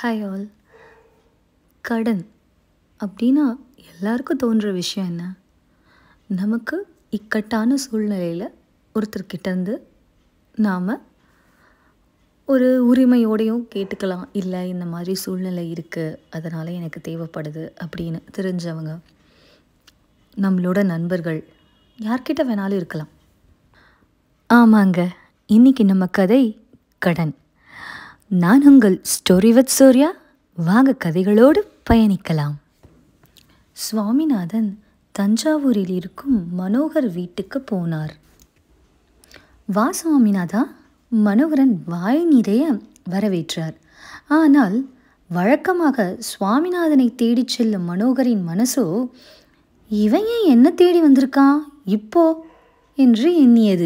hi all கடன் அப்படின்னா எல்லாருக்கும் தோன்ற விஷயம் என்ன நமக்கு இக்கட்டான சூழ்நிலையில் ஒருத்தர்கிட்டேருந்து நாம் ஒரு உரிமையோடையும் கேட்டுக்கலாம் இல்லை இந்த மாதிரி சூழ்நிலை இருக்குது அதனால் எனக்கு தேவைப்படுது அப்படின்னு தெரிஞ்சவங்க நம்மளோட நண்பர்கள் யார்கிட்ட வேணாலும் இருக்கலாம் ஆமாங்க இன்னைக்கு நம்ம கதை கடன் நான் உங்கள் ஸ்டோரி வித் சூர்யா வாங்க கதைகளோடு பயணிக்கலாம் சுவாமிநாதன் தஞ்சாவூரில் இருக்கும் மனோகர் வீட்டுக்கு போனார் வா சுவாமிநாதா மனோகரன் வாய் நிறைய வரவேற்றார் ஆனால் வழக்கமாக சுவாமிநாதனை தேடிச் செல்லும் மனோகரின் மனசோ இவன் ஏன் என்ன தேடி வந்திருக்கான் இப்போ என்று எண்ணியது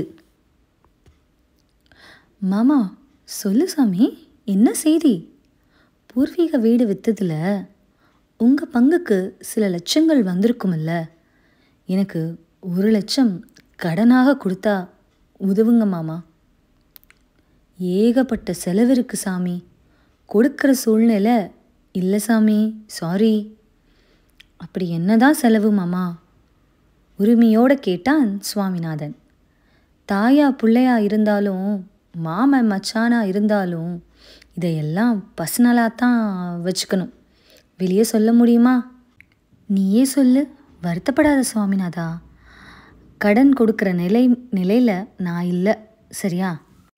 மாமா சொல்லு சாமி என்ன செய்தி பூர்வீக வீடு விற்றதுல உங்கள் பங்குக்கு சில லட்சங்கள் வந்திருக்குமில்ல எனக்கு ஒரு லட்சம் கடனாக கொடுத்தா உதவுங்க மாமா ஏகப்பட்ட செலவு இருக்கு சாமி கொடுக்குற சூழ்நிலை இல்லை சாமி சாரி அப்படி என்னதான் செலவு மாமா உரிமையோடு கேட்டான் சுவாமிநாதன் தாயா பிள்ளையா இருந்தாலும் மாமன் மச்சானா இருந்தாலும் இதையெல்லாம் பர்சனலாக தான் வச்சுக்கணும் வெளியே சொல்ல முடியுமா நீயே சொல்லு வருத்தப்படாத சுவாமிநாதா கடன் கொடுக்குற நிலை நிலையில் நான் இல்லை சரியா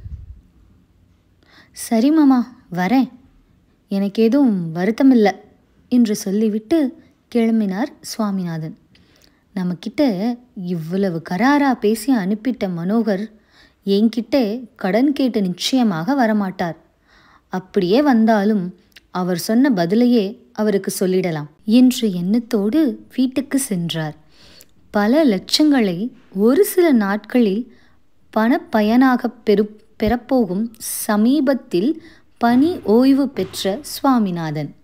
சரி மாமா வரேன் எனக்கு எதுவும் வருத்தம் இல்லை என்று சொல்லிவிட்டு கிளம்பினார் சுவாமிநாதன் நம்மக்கிட்ட இவ்வளவு கராரா பேசி அனுப்பிட்ட மனோகர் என்கிட்ட கடன் கேட்டு நிச்சயமாக வரமாட்டார் அப்படியே வந்தாலும் அவர் சொன்ன பதிலையே அவருக்கு சொல்லிடலாம் என்ற எண்ணத்தோடு வீட்டுக்கு சென்றார் பல லட்சங்களை ஒரு சில நாட்களில் பணப்பயனாக பெரு பெறப்போகும் சமீபத்தில் பணி ஓய்வு பெற்ற சுவாமிநாதன்